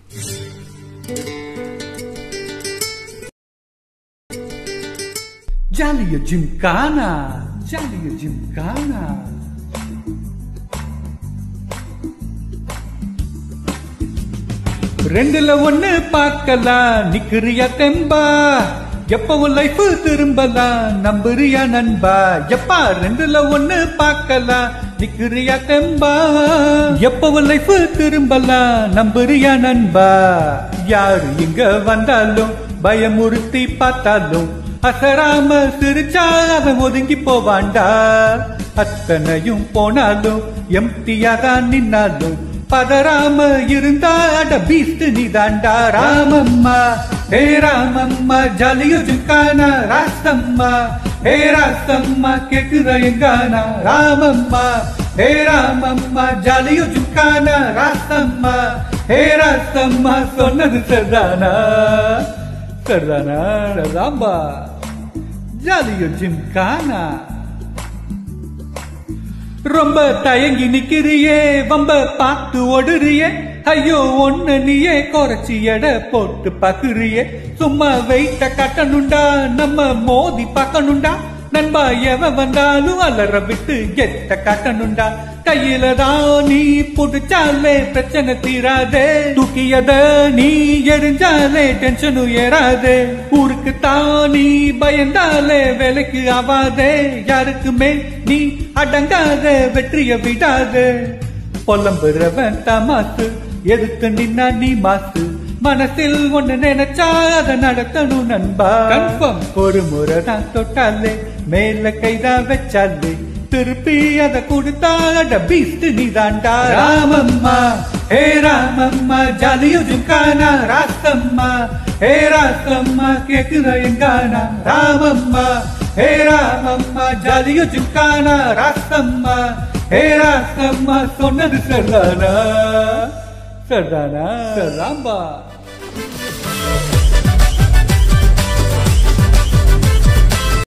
ஜாலிய ஜிம்கானா ஜாலிய ஜிம்கானா ரெண்டுல ஒண்ணு பார்க்கலாம் நிக்கிறியா தெம்பா எப்பவும் லைஃப் திரும்பலாம் நம்புறியா நண்பா எப்பா ரெண்டுல ஒண்ணு பார்க்கலாம் நிக்கிறியா தெம்பா எப்பவும் லைஃப் திரும்பலாம் நம்புறியா நண்பா யாரு இங்க வந்தாலும் பயமுறுத்தி பார்த்தாலும் அசராம சிரிச்சா அவன் ஒதுங்கி போவான்டா அத்தனையும் போனாலும் எம்டியாக நின்னாலும் பதறாம இருந்தா அட பீஸ்ட் நீதாண்டா ராமம்மா ஹே ராமம்மா ஜாலியோ ஜுக்கானா ராசம்மா ஹே ராசம்மா கேக்குற எங்கானா ராமம்மா ஹே ராமம்மா ஜாலியோ ஜுக்கானா ராசம்மா ஹே ராசம்மா சொன்னது சரிதானா சரிதானா ராம்பா ஜாலியோ ஜிம்கானா ரொம்ப தயங்கி நிக்கிறியே வம்ப பார்த்து ஓடுறியே ஐயோ ஒண்ணு நீயே குறைச்சி எடை போட்டு பக்குறியே சும்மா வெயிட்ட கட்டணுண்டா நம்ம மோதி பார்க்கணுண்டா நண்பா எவ வந்தாலும் அலற விட்டு கெட்ட காட்டணுண்டா கையில தான் நீ புடிச்சாலே பிரச்சனை தீராதே தூக்கியத நீ எரிஞ்சாலே டென்ஷனும் ஏறாதே ஊருக்கு தான் நீ பயந்தாலே வேலைக்கு ஆவாதே யாருக்குமே நீ அடங்காத வெற்றிய விடாதே பொலம்புறவன் தமாசு எதுக்கு நின்னா நீ மாசு மனசில் ஒண்ணு நினைச்சா அதை நடத்தணும் நண்பா கன்ஃபார்ம் ஒரு முறை தான் தொட்டாலே மேல கைதான் வச்சாலே திருப்பி அதை கொடுத்தாட பீஸ்ட் நீதாண்டா ராமம்மா ஹே ராமம்மா ஜாலியோ ஜுக்கானா ராசம்மா ஹே ராசம்மா கேக்குற எங்கானா ராமம்மா ஹே ராமம்மா ஜாலியோ ஜுக்கானா ராசம்மா ஹே ராசம்மா சொன்னது சரிதானா சரிதானா சரிதாம்பா